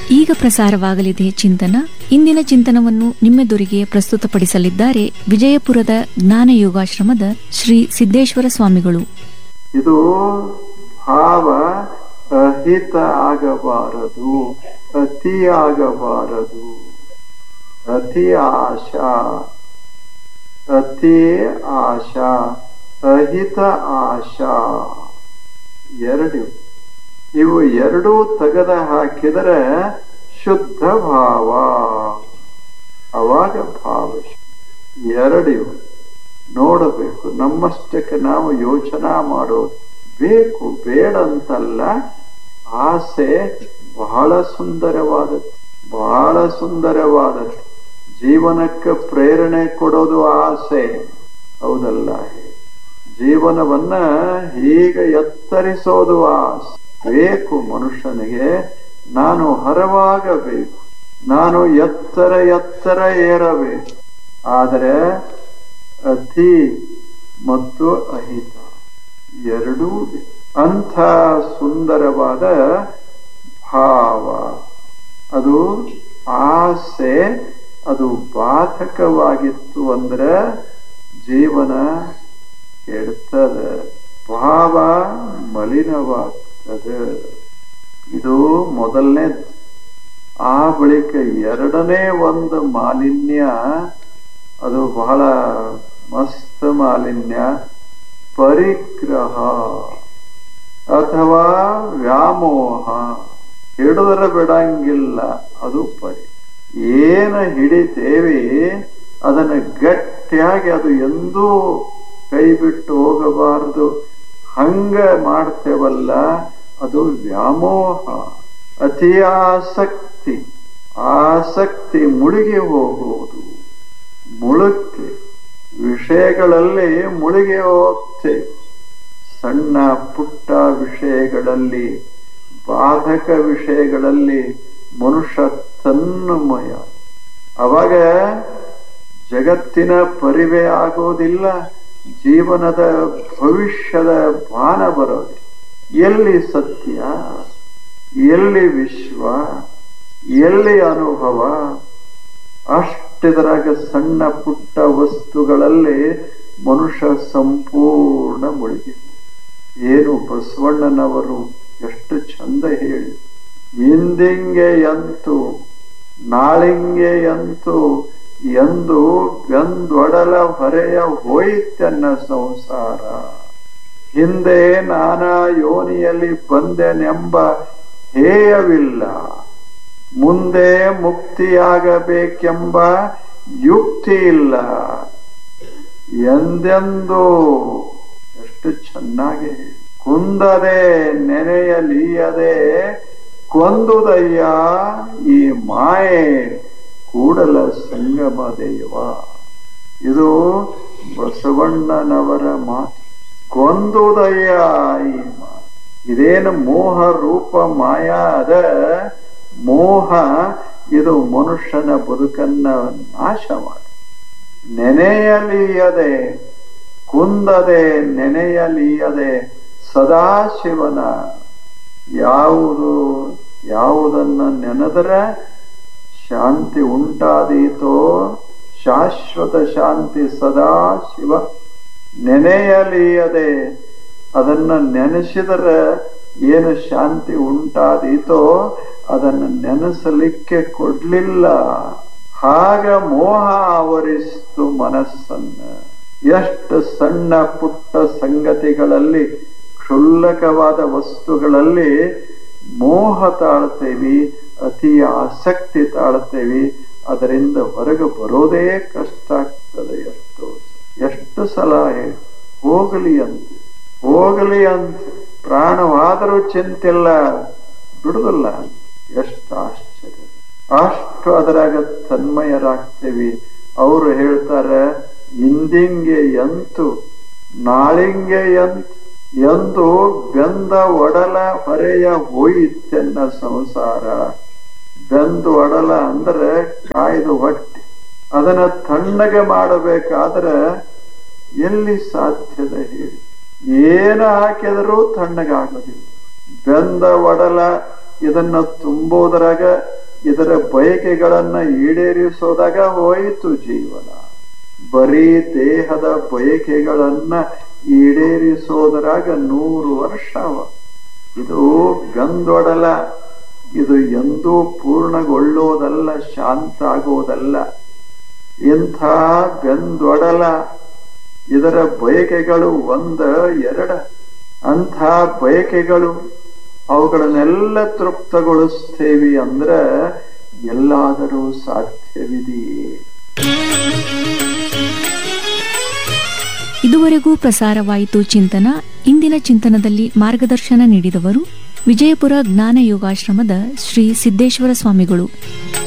ಈಗ ಪ್ರಸಾರವಾಗಲಿದೆ ಚಿಂತನ ಇಂದಿನ ಚಿಂತನವನ್ನು ನಿಮ್ಮೆದುರಿಗೆ ಪ್ರಸ್ತುತಪಡಿಸಲಿದ್ದಾರೆ ವಿಜಯಪುರದ ಜ್ಞಾನ ಯೋಗಾಶ್ರಮದ ಶ್ರೀ ಸಿದ್ದೇಶ್ವರ ಸ್ವಾಮಿಗಳು ಇದು ಭಾವ ಅಹಿತ ಆಗಬಾರದು ಅತಿ ಆಗಬಾರದು ಅತಿ ಆಶಾ ಅತಿ ಆಶಾ ಅಹಿತ ಆಶಾ ಎರಡು ಇವು ಎರಡೂ ತೆಗೆದ ಹಾಕಿದರೆ ಶುದ್ಧ ಭಾವ ಅವಾಗ ಭಾವ ಎರಡು ಇವು ನೋಡಬೇಕು ನಮ್ಮಷ್ಟಕ್ಕೆ ನಾವು ಯೋಚನಾ ಮಾಡೋದು ಬೇಕು ಬೇಡ ಅಂತಲ್ಲ ಆಸೆ ಬಹಳ ಸುಂದರವಾದದ್ದು ಬಹಳ ಸುಂದರವಾದದ್ದು ಜೀವನಕ್ಕೆ ಪ್ರೇರಣೆ ಕೊಡೋದು ಆಸೆ ಹೌದಲ್ಲ ಜೀವನವನ್ನ ಹೀಗೆ ಎತ್ತರಿಸೋದು ಆಸೆ ಬೇಕು ಮನುಷ್ಯನಿಗೆ ನಾನು ಹರವಾಗಬೇಕು ನಾನು ಎತ್ತರ ಎತ್ತರ ಏರಬೇಕು ಆದರೆ ಅತಿ ಮತ್ತು ಅಹಿತ ಎರಡೂ ಅಂಥ ಸುಂದರವಾದ ಭಾವ ಅದು ಆಸೆ ಅದು ಬಾಧಕವಾಗಿತ್ತು ಅಂದ್ರೆ ಜೀವನ ಕೆಡ್ತದೆ ಭಾವ ಮಲಿನವಾಗ್ತದೆ ಇದು ಮೊದಲನೇ ಆ ಬಳಿಕ ಎರಡನೇ ಒಂದು ಮಾಲಿನ್ಯ ಅದು ಬಹಳ ಮಸ್ತ್ ಮಾಲಿನ್ಯ ಪರಿಗ್ರಹ ಅಥವಾ ವ್ಯಾಮೋಹ ಹಿಡಿದರೆ ಬಿಡಂಗಿಲ್ಲ ಅದು ಪರಿ ಏನು ಹಿಡಿತೇವಿ ಅದನ್ನ ಗಟ್ಟಿಯಾಗಿ ಅದು ಎಂದೂ ಕೈ ಬಿಟ್ಟು ಹೋಗಬಾರದು ಹಂಗ ಮಾಡ್ತೇವಲ್ಲ ಅದು ವ್ಯಾಮೋಹ ಅತಿ ಆಸಕ್ತಿ ಆಸಕ್ತಿ ಮುಳುಗಿ ಹೋಗುವುದು ಮುಳುಕ್ತಿ ವಿಷಯಗಳಲ್ಲಿ ಮುಳುಗಿ ಹೋಗ್ತೇವೆ ಸಣ್ಣ ಪುಟ್ಟ ವಿಷಯಗಳಲ್ಲಿ ಬಾಧಕ ವಿಷಯಗಳಲ್ಲಿ ಮನುಷ್ಯ ತನ್ಮಯ ಅವಾಗ ಜಗತ್ತಿನ ಪರಿವೆ ಆಗೋದಿಲ್ಲ ಜೀವನದ ಭವಿಷ್ಯದ ಭಾನ ಬರೋದು ಎಲ್ಲಿ ಸತ್ಯ ಎಲ್ಲಿ ವಿಶ್ವ ಎಲ್ಲಿ ಅನುಭವ ಅಷ್ಟಿದ್ರಾಗ ಸಣ್ಣ ಪುಟ್ಟ ವಸ್ತುಗಳಲ್ಲಿ ಮನುಷ್ಯ ಸಂಪೂರ್ಣ ಮುಳುಗಿ ಏನು ಬಸವಣ್ಣನವರು ಎಷ್ಟು ಚಂದ ಹೇಳಿ ಇಂದಿಂಗೆ ಎಂತು ನಾಳಿಂಗೆ ಎಂತು ಎಂದು ಬೆಂದೊಡಲ ಹೊರೆಯ ಹೋಯಿತೆನ್ನ ಸಂಸಾರ ಹಿಂದೆ ನಾನಾ ಯೋನಿಯಲ್ಲಿ ಬಂದೆನೆಂಬ ಹೇಯವಿಲ್ಲ ಮುಂದೆ ಮುಕ್ತಿಯಾಗಬೇಕೆಂಬ ಯುಕ್ತಿ ಇಲ್ಲ ಎಂದೆಂದು ಎಷ್ಟು ಚೆನ್ನಾಗಿ ಕುಂದದೆ ನೆನೆಯಲೀಯದೆ ಕೊಂದುದಯ್ಯ ಈ ಮಾಯೆ ಕೂಡಲ ಸಂಗಮ ದೇವ ಇದು ಬಸವಣ್ಣನವರ ಮಾತು ಕೊಂದುದಯ್ಯ ಈ ಮಾ ಇದೇನು ಮೋಹ ರೂಪ ಮಾಯಾ ಅದ ಮೋಹ ಇದು ಮನುಷ್ಯನ ಬದುಕನ್ನ ನಾಶ ಮಾಡಿ ನೆನೆಯಲೀಯದೆ ಕುಂದದೆ ನೆನೆಯಲೀಯದೆ ಸದಾಶಿವನ ಯಾವುದು ಯಾವುದನ್ನ ನೆನೆದರೆ ಶಾಂತಿ ಉಂಟಾದೀತೋ ಶಾಶ್ವತ ಶಾಂತಿ ಸದಾ ಶಿವ ನೆನೆಯಲೀಯದೆ ಅದನ್ನ ನೆನೆಸಿದರೆ ಏನು ಶಾಂತಿ ಉಂಟಾದೀತೋ ಅದನ್ನು ನೆನೆಸಲಿಕ್ಕೆ ಕೊಡ್ಲಿಲ್ಲ ಹಾಗ ಮೋಹ ಆವರಿಸ್ತು ಮನಸ್ಸನ್ನ ಎಷ್ಟು ಸಣ್ಣ ಪುಟ್ಟ ಸಂಗತಿಗಳಲ್ಲಿ ಕ್ಷುಲ್ಲಕವಾದ ವಸ್ತುಗಳಲ್ಲಿ ಮೋಹ ತಾಳ್ತೇವಿ ಅತಿ ಆಸಕ್ತಿ ತಾಳ್ತೇವಿ ಅದರಿಂದ ಹೊರಗೆ ಬರೋದೇ ಕಷ್ಟ ಆಗ್ತದೆ ಎಷ್ಟು ಎಷ್ಟು ಸಲ ಹೋಗಲಿ ಅಂತ ಹೋಗಲಿ ಅಂತ ಪ್ರಾಣವಾದರೂ ಚಿಂತಿಲ್ಲ ಬಿಡುದಿಲ್ಲ ಎಷ್ಟು ಆಶ್ಚರ್ಯ ಅಷ್ಟು ಅದರಾಗ ತನ್ಮಯರಾಗ್ತೇವಿ ಅವರು ಹೇಳ್ತಾರೆ ಇಂದಿಂಗೆ ಎಂತು ನಾಳಿಂಗೆ ಎಂತ ಎಂದು ಬೆಂದ ಒಡಲ ಹೊರೆಯ ಹೋಯಿತೆನ್ನ ಸಂಸಾರ ಬೆಂದು ಒಡಲ ಅಂದ್ರೆ ಕಾಯ್ದು ಹೊಟ್ಟೆ ಅದನ್ನ ತಣ್ಣಗೆ ಮಾಡಬೇಕಾದ್ರೆ ಎಲ್ಲಿ ಸಾಧ್ಯದ ಹೇಳಿ ಏನ ಹಾಕಿದರೂ ತಣ್ಣಗಾಗೋದಿಲ್ಲ ಬೆಂದ ಒಡಲ ಇದನ್ನ ತುಂಬೋದ್ರಾಗ ಇದರ ಬಯಕೆಗಳನ್ನ ಈಡೇರಿಸೋದಾಗ ಹೋಯಿತು ಜೀವನ ಬರೀ ದೇಹದ ಬಯಕೆಗಳನ್ನ ಈಡೇರಿಸೋದ್ರಾಗ ನೂರು ವರ್ಷ ಅವ ಇದು ಗಂದೊಡಲ ಇದು ಎಂದೂ ಪೂರ್ಣಗೊಳ್ಳೋದಲ್ಲ ಶಾಂತ ಆಗೋದಲ್ಲ ಇಂಥ ಗಂದೊಡಲ ಇದರ ಬಯಕೆಗಳು ಒಂದ ಎರಡ ಅಂಥ ಬಯಕೆಗಳು ಅವುಗಳನ್ನೆಲ್ಲ ತೃಪ್ತಗೊಳಿಸ್ತೇವಿ ಅಂದ್ರ ಎಲ್ಲಾದರೂ ಸಾಧ್ಯವಿದೆಯೇ ಇದುವರೆಗೂ ಪ್ರಸಾರವಾಯಿತು ಚಿಂತನ ಇಂದಿನ ಚಿಂತನದಲ್ಲಿ ಮಾರ್ಗದರ್ಶನ ನೀಡಿದವರು ವಿಜಯಪುರ ಜ್ಞಾನ ಯೋಗಾಶ್ರಮದ ಶ್ರೀ ಸಿದ್ದೇಶ್ವರ ಸ್ವಾಮಿಗಳು